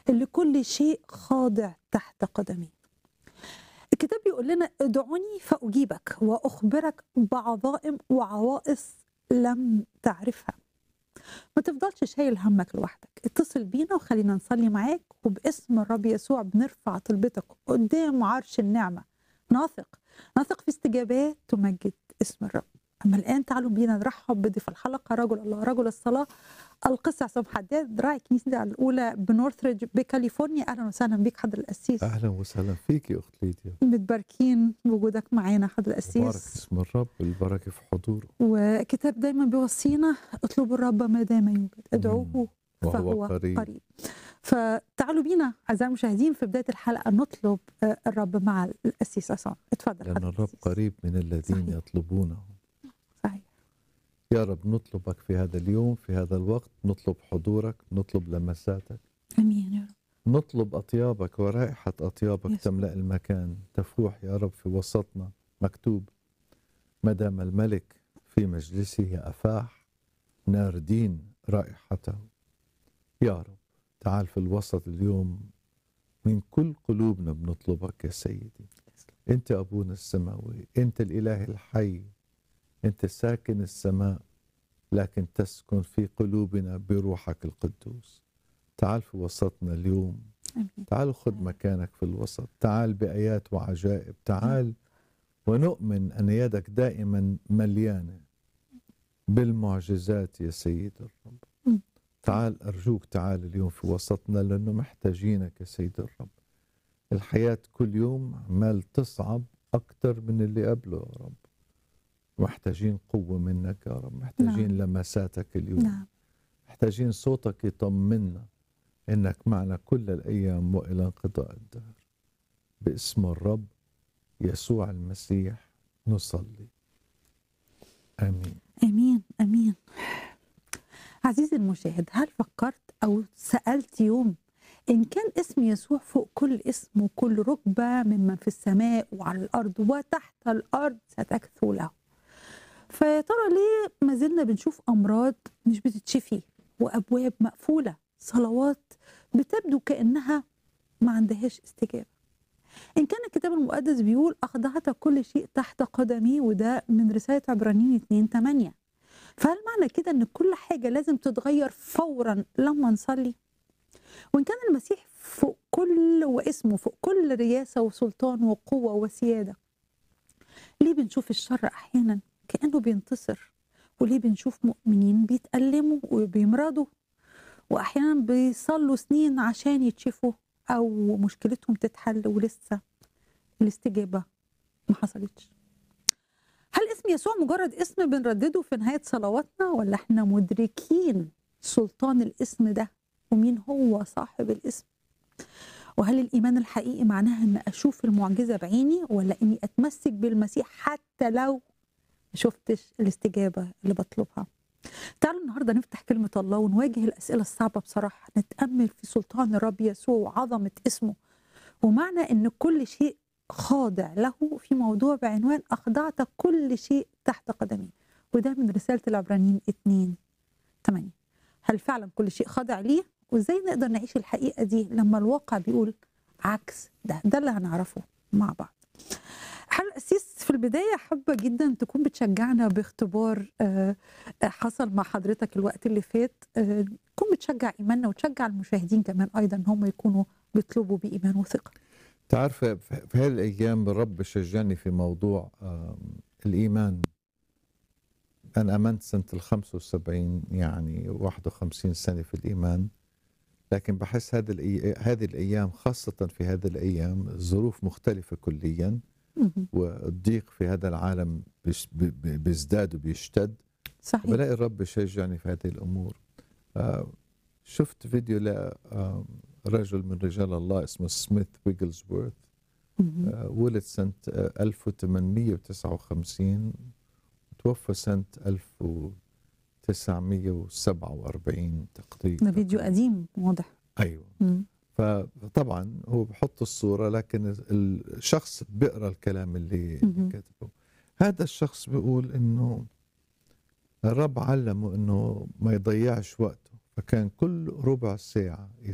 اللي كل شيء خاضع تحت قدمي الكتاب بيقول لنا ادعوني فأجيبك وأخبرك بعظائم وعوائص لم تعرفها ما تفضلش شايل همك لوحدك اتصل بينا وخلينا نصلي معاك وباسم الرب يسوع بنرفع طلبتك قدام عرش النعمة ناثق ناثق في استجابات تمجد اسم الرب أما الآن تعالوا بينا نرحب بضيف الحلقة رجل الله رجل الصلاة القس عصام حداد راعي الكنيسة الأولى بنورثريدج بكاليفورنيا أهلا وسهلا بيك حضر القسيس اهلا وسهلا فيك يا اخت ليديا متباركين بوجودك معانا حضر مبارك القسيس اسم الرب والبركه في حضوره وكتاب دايما بيوصينا اطلبوا الرب ما دام يوجد ادعوه وهو فهو قريب. قريب فتعالوا بينا اعزائي المشاهدين في بدايه الحلقه نطلب آه، الرب مع القسيس عصام اتفضل لان حضرتك الرب القسيس. قريب من الذين صحيح. يطلبونه صحيح يا رب نطلبك في هذا اليوم في هذا الوقت نطلب حضورك نطلب لمساتك امين يا رب نطلب اطيابك ورائحه اطيابك يسوع. تملا المكان تفوح يا رب في وسطنا مكتوب ما دام الملك في مجلسه افاح ناردين رائحته يا رب تعال في الوسط اليوم من كل قلوبنا بنطلبك يا سيدي انت ابونا السماوي انت الاله الحي انت ساكن السماء لكن تسكن في قلوبنا بروحك القدوس تعال في وسطنا اليوم امين تعال خذ مكانك في الوسط تعال بآيات وعجائب تعال ونؤمن أن يدك دائما مليانة بالمعجزات يا سيد الرب مم. تعال أرجوك تعال اليوم في وسطنا لأنه محتاجينك يا سيد الرب الحياة كل يوم عمال تصعب أكثر من اللي قبله يا رب محتاجين قوة منك يا رب محتاجين لمساتك اليوم نعم محتاجين صوتك يطمنا انك معنا كل الايام والى انقضاء الدهر باسم الرب يسوع المسيح نصلي امين امين امين عزيزي المشاهد هل فكرت او سالت يوم ان كان اسم يسوع فوق كل اسم وكل ركبه ممن في السماء وعلى الارض وتحت الارض ستكثو له فيا ترى ليه ما زلنا بنشوف امراض مش بتتشفي وابواب مقفوله صلوات بتبدو كانها ما عندهاش استجابه ان كان الكتاب المقدس بيقول اخضعت كل شيء تحت قدمي وده من رساله عبرانيين 2 8 فهل معنى كده ان كل حاجه لازم تتغير فورا لما نصلي وان كان المسيح فوق كل واسمه فوق كل رياسه وسلطان وقوه وسياده ليه بنشوف الشر احيانا كانه بينتصر وليه بنشوف مؤمنين بيتألموا وبيمرضوا واحيانا بيصلوا سنين عشان يتشفوا او مشكلتهم تتحل ولسه الاستجابه ما حصلتش هل اسم يسوع مجرد اسم بنردده في نهايه صلواتنا ولا احنا مدركين سلطان الاسم ده ومين هو صاحب الاسم وهل الايمان الحقيقي معناها ان اشوف المعجزه بعيني ولا اني اتمسك بالمسيح حتى لو ما شفتش الاستجابه اللي بطلبها تعالوا النهارده نفتح كلمه الله ونواجه الاسئله الصعبه بصراحه نتامل في سلطان الرب يسوع وعظمه اسمه ومعنى ان كل شيء خاضع له في موضوع بعنوان اخضعت كل شيء تحت قدمي وده من رساله العبرانيين 2 8 هل فعلا كل شيء خاضع ليه وازاي نقدر نعيش الحقيقه دي لما الواقع بيقول عكس ده ده اللي هنعرفه مع بعض حل القسيس في البداية حابة جدا تكون بتشجعنا باختبار آه، آه، حصل مع حضرتك الوقت اللي فات آه، تكون بتشجع إيماننا وتشجع المشاهدين كمان أيضا هم يكونوا بيطلبوا بإيمان وثقة تعرف في في هذه الايام الرب شجعني في موضوع آم، الايمان انا امنت سنه ال 75 يعني 51 سنه في الايمان لكن بحس هذه الأي- هذه الايام خاصه في هذه الايام الظروف مختلفه كليا مهم. والضيق في هذا العالم بيش- بي- بي- بيزداد وبيشتد صحيح بلاقي الرب يشجعني في هذه الامور آه، شفت فيديو لرجل من رجال الله اسمه سميث ويجلزورث مهم. آه، ولد سنة آه، 1859 توفى سنة 1947 تقريبا ده فيديو قديم واضح أيوة مم. فطبعا هو بحط الصورة لكن الشخص بيقرأ الكلام اللي مهم. كتبه هذا الشخص بيقول إنه الرب علمه إنه ما يضيعش وقته فكان كل ربع ساعة